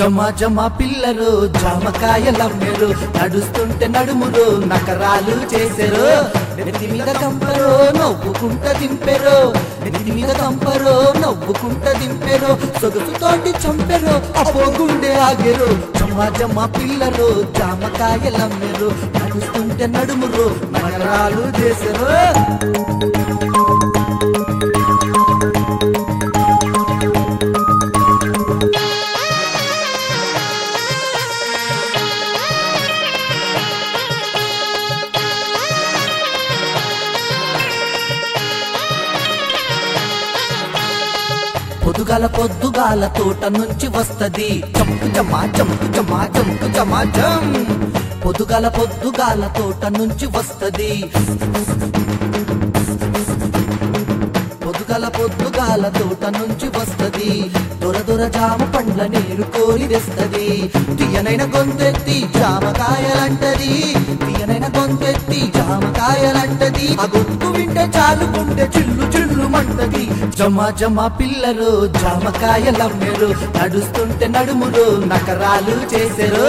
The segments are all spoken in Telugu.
జమ జమ పిల్లలు జామకాయలమ్మెరు నడుస్తుంటే నడుమురు నకరాలు చేసెరు నెత్తి మీద కంపరు నవ్వుకుంట దింపెరు నెత్తి మీద కంపరు నవ్వుకుంట దింపెరు సొగసుతోటి చంపెరు అపో గుండె ఆగెరు జమ జమ పిల్లలు జామకాయలమ్మెరు నడుస్తుంటే నడుమురు నకరాలు చేసెరు పొదుగల పొద్దుగాల తోట నుంచి వస్తది చంపు చమా చంపు చమా చంపు చమా చం పొదుగల పొద్దుగాల తోట నుంచి వస్తది పొద్దుగల పొద్దుగాల తోట నుంచి వస్తది దొర దొర జామ పండ్ల నీరు కోరి తెస్తది తీయనైన గొంతెత్తి జామకాయలంటది తీయనైన గొంతెత్తి జామకాయలంటది ఆ గొంతు వింటే చాలుకుంటే చిల్లు చిల్లు మంటది జమ జమ పిల్లలు జామకాయలమ్మెరు నడుస్తుంటే నడుమురు నకరాలు చేసెరు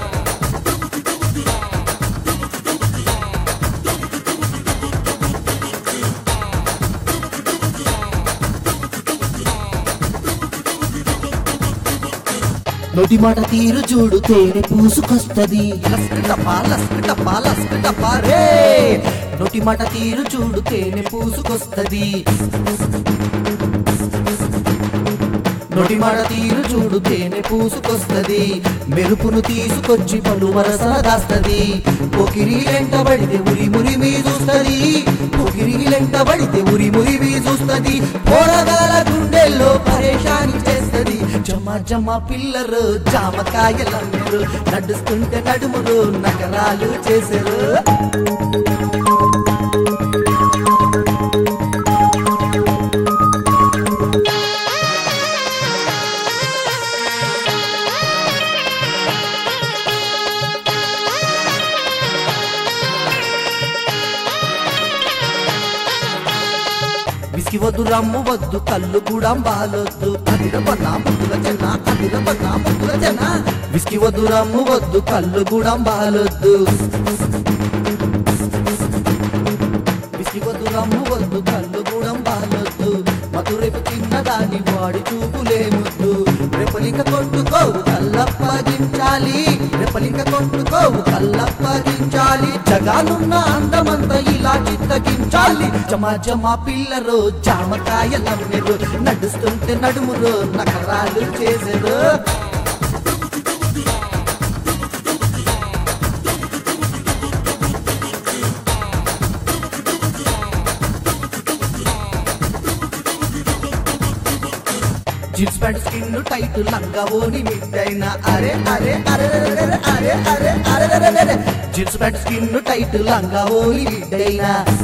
నోటి మాట తీరు చూడు తేనె పూసుకొస్తది లస్కటపా లస్కటపా లస్కటపా రే నోటి మాట తీరు చూడు తేనె పూసుకొస్తది నోటి మాట తీరు చూడు తేనె పూసుకొస్తది మెరుపును తీసుకొచ్చి పలు వరసన దాస్తది పొకిరి వెంటబడితే ఉరి మురి మీ చూస్తది పొకిరి వెంటబడితే ఉరి మురి మీ చూస్తది పోరగాల గుండెల్లో పరేషాని చేస్తది జమ జమ పిల్లరు జామకాయలందరూ నడుస్తుంటే నడుమురు నగరాలు చేశారు విసికి వద్దు రమ్ము వద్దు కళ్ళు కూడా బాలొద్దు అదిరపన్న ముద్దుల జన అదిరపన్న ముద్దుల జన విసికి వద్దు రమ్ము వద్దు కళ్ళు కూడా బాలొద్దు విసికి వద్దు రమ్ము వద్దు కళ్ళు కూడా బాలొద్దు మధు రేపు తిన్నదాని వాడి చూపులే ముద్దు రేపలిక కొట్టుకోవు కల్లప్పగించాలి రేపలిక కొట్టుకోవు కల్లప్పగించాలి జగానున్న అందమంతా ఇలా చిత్తగించాలి జమ జమ పిల్లరు జామకాయలమ్మెరు నడుస్తుంటే నడుమురు నకరాలు చేసెరు జీన్స్ ప్యాంట్ స్కిన్ టైట్ లంగా ఓని మిడ్డైన అరే అరే అరే అరే అరే అరే అరే అరే అరే జీన్స్ ప్యాంట్ స్కిన్ టైట్ లంగా ఓని మిడ్డైన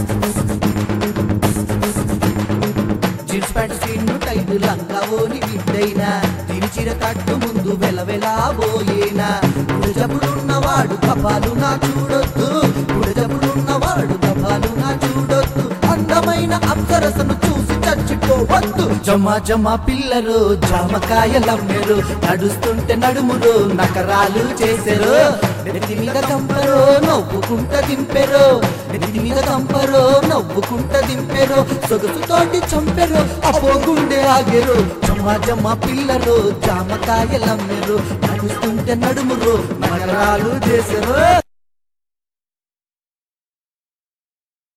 జీన్స్ ప్యాంట్ స్కిన్ టైట్ లంగా ఓని మిడ్డైన తిరిచిర కట్టు ముందు వెలవెలా పోయేనా జబ్బులున్నవాడు కపాలు నా చూడొద్దు జబ్బులున్నవాడు కపాలు నా చూడొద్దు అందమైన అప్సరసను చూసి చచ్చిపోవద్దు జమ జమ పిల్లలు జామకాయలమ్మెరు నడుస్తుంటే నడుమురు నకరాలు చేసెరు నెత్తి మీద కంపరు నవ్వుకుంట దింపెరు నెత్తి మీద కంపరు నవ్వుకుంట దింపెరు సొగసుతోటి చంపెరు అపో గుండె ఆగెరు జమ జమ పిల్లలు జామకాయలమ్మెరు నడుస్తుంటే నడుమురు నకరాలు చేసెరు